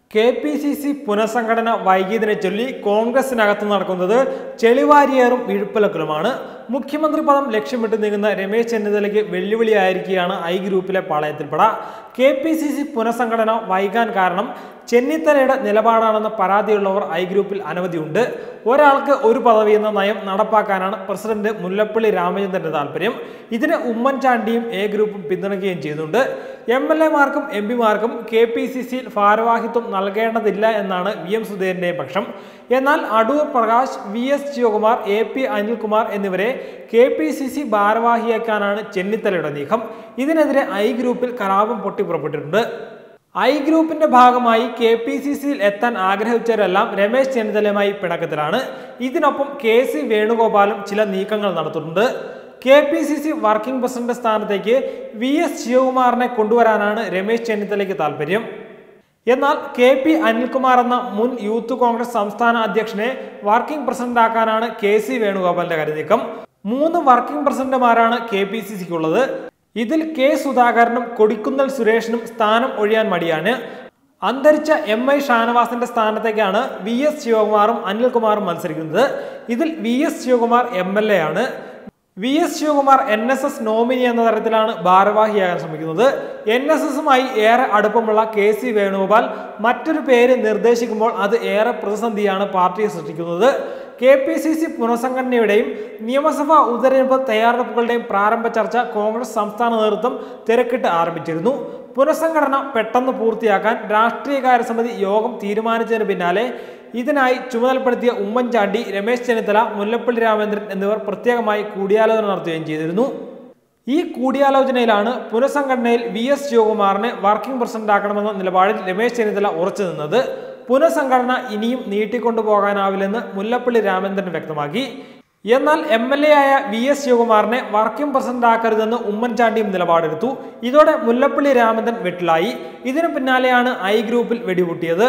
K P C C പുനഃസംഘടന വൈകിയതിനെ ചൊല്ലി കോൺഗ്രസിനകത്ത് നടക്കുന്നത് ചെളിവാരിയേറും ഇഴുപ്പലക്കലുമാണ് മുഖ്യമന്ത്രി പദം ലക്ഷ്യമിട്ട് നീങ്ങുന്ന രമേശ് ചെന്നിത്തലയ്ക്ക് വെല്ലുവിളിയായിരിക്കുകയാണ് ഐ ഗ്രൂപ്പിലെ പാളയത്തിൽപ്പെട കെ പി സി സി പുനഃസംഘടന വൈകാൻ കാരണം ചെന്നിത്തലയുടെ നിലപാടാണെന്ന പരാതിയുള്ളവർ ഐ ഗ്രൂപ്പിൽ അനവധിയുണ്ട് ഒരാൾക്ക് ഒരു പദവി എന്ന നയം നടപ്പാക്കാനാണ് പ്രസിഡന്റ് മുല്ലപ്പള്ളി രാമചന്ദ്രന്റെ താല്പര്യം ഇതിന് ഉമ്മൻചാണ്ടിയും എ ഗ്രൂപ്പും പിന്തുണയ്ക്കുകയും ചെയ്യുന്നുണ്ട് എം എൽ എമാർക്കും എം പിമാർക്കും കെ പി സി സിയിൽ ഭാരവാഹിത്വം നൽകേണ്ടതില്ല എന്നാണ് വി എം സുധീരന്റെ പക്ഷം എന്നാൽ Adoor Prakash V S Sivakumar A P Anilkumar എന്നിവരെ കെ പി സി സി ഭാരവാഹിയാക്കാനാണ് ചെന്നിത്തലയുടെ നീക്കം ഇതിനെതിരെ ഐ ഗ്രൂപ്പിൽ കലാപം പൊട്ടിപ്പുറപ്പെട്ടിട്ടുണ്ട് ഐ ഗ്രൂപ്പിന്റെ ഭാഗമായി കെ പി സി സിയിൽ എത്താൻ ആഗ്രഹിച്ചവരെല്ലാം രമേശ് ചെന്നിത്തലയുമായി പിണക്കത്തിലാണ് ഇതിനൊപ്പം കെ സി വേണുഗോപാലും ചില നീക്കങ്ങൾ നടത്തുന്നുണ്ട് K P C C working president സ്ഥാനത്തേക്ക് വി എസ് ശിവകുമാറിനെ കൊണ്ടുവരാനാണ് രമേശ് ചെന്നിത്തലയ്ക്ക് താല്പര്യം എന്നാൽ കെ പി അനിൽകുമാർ എന്ന മുൻ യൂത്ത് കോൺഗ്രസ് സംസ്ഥാന അധ്യക്ഷനെ വർക്കിംഗ് പ്രസിഡന്റ് ആക്കാനാണ് കെ സി വേണുഗോപാലിന്റെ കരുനീക്കം മൂന്ന് വർക്കിംഗ് പ്രസിഡന്റുമാരാണ് കെ പി സി സിക്കുള്ളത് ഇതിൽ കെ സുധാകരനും കൊടിക്കുന്നൽ സുരേഷിനും സ്ഥാനം ഒഴിയാൻ മടിയാണ് അന്തരിച്ച എം ഐ ഷാനവാസിന്റെ സ്ഥാനത്തേക്കാണ് വി എസ് ശിവകുമാറും അനിൽകുമാറും മത്സരിക്കുന്നത് ഇതിൽ V S Sivakumar M L A ആണ് V S Sivakumar N S S nominee എന്ന തരത്തിലാണ് ഭാരവാഹിയാകാൻ ശ്രമിക്കുന്നത് എൻ എസ് എസുമായി ഏറെ അടുപ്പമുള്ള കെ സി വേണുഗോപാൽ മറ്റൊരു പേര് നിർദ്ദേശിക്കുമ്പോൾ അത് ഏറെ പ്രതിസന്ധിയാണ് പാർട്ടിയെ സൃഷ്ടിക്കുന്നത് കെ പി സി സി പുനഃസംഘടനയുടെയും നിയമസഭാ ഉപതെരഞ്ഞെടുപ്പ് തയ്യാറെടുപ്പുകളുടെയും പ്രാരംഭ ചർച്ച കോൺഗ്രസ് സംസ്ഥാന നേതൃത്വം തിരക്കിട്ട് ആരംഭിച്ചിരുന്നു പുനഃസംഘടന പെട്ടെന്ന് പൂർത്തിയാക്കാൻ രാഷ്ട്രീയകാര്യ സമിതി യോഗം തീരുമാനിച്ചതിന് പിന്നാലെ ഇതിനായി ചുമതലപ്പെടുത്തിയ ഉമ്മൻചാണ്ടി രമേശ് ചെന്നിത്തല മുല്ലപ്പള്ളി രാമചന്ദ്രൻ എന്നിവർ പ്രത്യേകമായി കൂടിയാലോചന നടത്തുകയും ചെയ്തിരുന്നു ഈ കൂടിയാലോചനയിലാണ് പുനഃസംഘടനയിൽ വി എസ് ശിവകുമാറിനെ വർക്കിംഗ് പ്രസിഡന്റ് ആക്കണമെന്ന നിലപാടിൽ രമേശ് ചെന്നിത്തല ഉറച്ചു നിന്നത് പുനഃസംഘടന ഇനിയും നീട്ടിക്കൊണ്ടുപോകാനാവില്ലെന്ന് മുല്ലപ്പള്ളി രാമചന്ദ്രൻ വ്യക്തമാക്കി എന്നാൽ എം എൽ എ ആയ വി എസ് ശിവകുമാറിനെ വർക്കിംഗ് പ്രസിഡന്റ് ആക്കരുതെന്ന് ഉമ്മൻചാണ്ടിയും നിലപാടെടുത്തു ഇതോടെ മുല്ലപ്പള്ളി രാമചന്ദ്രൻ വെട്ടിലായി ഇതിനു പിന്നാലെയാണ് ഐ ഗ്രൂപ്പിൽ വെടിപൊട്ടിയത്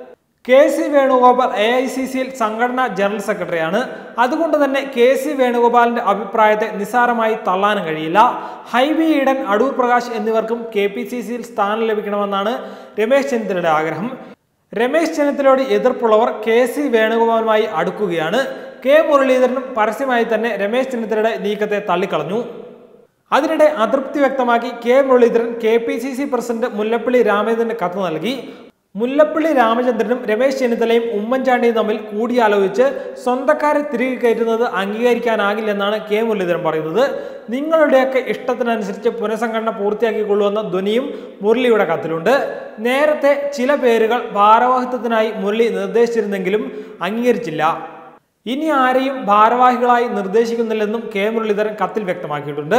K C Venugopal A I C സിയിൽ സംഘടനാ ജനറൽ സെക്രട്ടറിയാണ് അതുകൊണ്ട് തന്നെ കെ സി വേണുഗോപാലിന്റെ അഭിപ്രായത്തെ നിസ്സാരമായി തള്ളാനും കഴിയില്ല ഹൈബി ഈഡൻ അടൂർ പ്രകാശ് എന്നിവർക്കും കെ പി സി സിയിൽ സ്ഥാനം ലഭിക്കണമെന്നാണ് രമേശ് ചെന്നിത്തലയുടെ ആഗ്രഹം രമേശ് ചെന്നിത്തലയോട് എതിർപ്പുള്ളവർ കെ സി വേണുഗോപാലുമായി അടുക്കുകയാണ് കെ മുരളീധരനും പരസ്യമായി തന്നെ രമേശ് ചെന്നിത്തലയുടെ നീക്കത്തെ തള്ളിക്കളഞ്ഞു അതിനിടെ അതൃപ്തി വ്യക്തമാക്കി K Muraleedharan K P C C president Mullappally രാമചന്ദ്രന് കത്ത് നൽകി മുല്ലപ്പള്ളി രാമചന്ദ്രനും രമേശ് ചെന്നിത്തലയും ഉമ്മൻചാണ്ടിയും തമ്മിൽ കൂടിയാലോചിച്ച് സ്വന്തക്കാരെ തിരികെ കയറ്റുന്നത് അംഗീകരിക്കാനാകില്ലെന്നാണ് കെ മുരളീധരൻ പറയുന്നത് നിങ്ങളുടെയൊക്കെ ഇഷ്ടത്തിനനുസരിച്ച് പുനഃസംഘടന പൂർത്തിയാക്കിക്കൊള്ളുവെന്ന ധ്വനിയും മുരളിയുടെ കത്തിലുണ്ട് നേരത്തെ ചില പേരുകൾ ഭാരവാഹിത്വത്തിനായി മുരളി നിർദ്ദേശിച്ചിരുന്നെങ്കിലും അംഗീകരിച്ചില്ല ഇനി ആരെയും ഭാരവാഹികളായി നിർദ്ദേശിക്കുന്നില്ലെന്നും കെ മുരളീധരൻ കത്തിൽ വ്യക്തമാക്കിയിട്ടുണ്ട്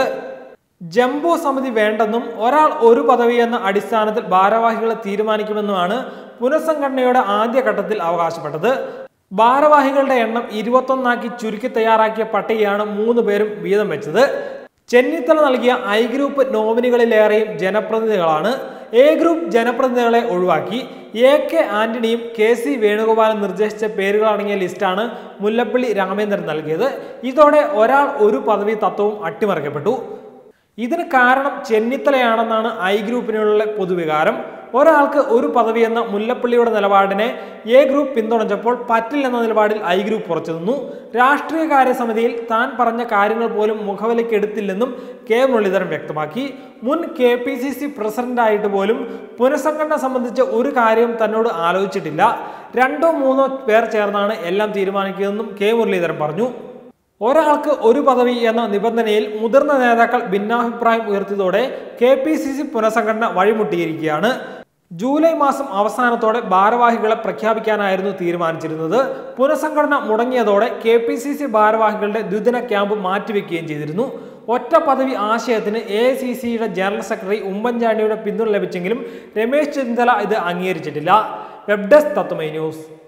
ജംബോ സമിതി വേണ്ടെന്നും ഒരാൾ ഒരു പദവി എന്ന അടിസ്ഥാനത്തിൽ ഭാരവാഹികളെ തീരുമാനിക്കുമെന്നുമാണ് പുനഃസംഘടനയുടെ ആദ്യഘട്ടത്തിൽ അവകാശപ്പെട്ടത് ഭാരവാഹികളുടെ എണ്ണം ഇരുപത്തൊന്നാക്കി ചുരുക്കി തയ്യാറാക്കിയ പട്ടികയാണ് മൂന്ന് പേരും വീതം വെച്ചത് ചെന്നിത്തല നൽകിയ ഐ ഗ്രൂപ്പ് നോമിനികളിലേറെയും ജനപ്രതിനിധികളാണ് എ ഗ്രൂപ്പ് ജനപ്രതിനിധികളെ ഒഴിവാക്കി എ കെ ആന്റണിയും കെ സി വേണുഗോപാലും നിർദ്ദേശിച്ച പേരുകളടങ്ങിയ ലിസ്റ്റാണ് മുല്ലപ്പള്ളി രാമേന്ദ്രൻ നൽകിയത് ഇതോടെ ഒരാൾ ഒരു പദവി തത്വവും അട്ടിമറിക്കപ്പെട്ടു ഇതിന് കാരണം ചെന്നിത്തലയാണെന്നാണ് ഐ ഗ്രൂപ്പിനുള്ള പൊതുവികാരം ഒരാൾക്ക് ഒരു പദവി എന്ന മുല്ലപ്പള്ളിയുടെ നിലപാടിനെ എ ഗ്രൂപ്പ് പിന്തുണച്ചപ്പോൾ പറ്റില്ലെന്ന നിലപാടിൽ ഐ ഗ്രൂപ്പ് ഉറച്ചു നിന്നു രാഷ്ട്രീയകാര്യ സമിതിയിൽ താൻ പറഞ്ഞ കാര്യങ്ങൾ പോലും മുഖവിലയ്ക്ക് എടുത്തില്ലെന്നും കെ മുരളീധരൻ വ്യക്തമാക്കി മുൻ കെ പി സി സി പ്രസിഡന്റായിട്ട് പോലും പുനഃസംഘടന സംബന്ധിച്ച് ഒരു കാര്യവും തന്നോട് ആലോചിച്ചിട്ടില്ല രണ്ടോ മൂന്നോ പേർ ചേർന്നാണ് എല്ലാം തീരുമാനിക്കുന്നതെന്നും കെ മുരളീധരൻ പറഞ്ഞു ഒരാൾക്ക് ഒരു പദവി എന്ന നിബന്ധനയിൽ മുതിർന്ന നേതാക്കൾ ഭിന്നാഭിപ്രായം ഉയർത്തിയതോടെ കെ പി സി സി പുനഃസംഘടന വഴിമുട്ടിയിരിക്കുകയാണ് ജൂലൈ മാസം അവസാനത്തോടെ ഭാരവാഹികളെ പ്രഖ്യാപിക്കാനായിരുന്നു തീരുമാനിച്ചിരുന്നത് പുനഃസംഘടന മുടങ്ങിയതോടെ കെ പി സി സി ഭാരവാഹികളുടെ ദ്വിദിന ക്യാമ്പ് മാറ്റിവെക്കുകയും ചെയ്തിരുന്നു ഒറ്റ പദവി ആശയത്തിന് എ ഐ സി സിയുടെ ജനറൽ സെക്രട്ടറി ഉമ്മൻചാണ്ടിയുടെ പിന്തുണ ലഭിച്ചെങ്കിലും രമേശ് ചെന്നിത്തല ഇത് അംഗീകരിച്ചിട്ടില്ല വെബ് ഡെസ്ക് തത്വമൈ ന്യൂസ്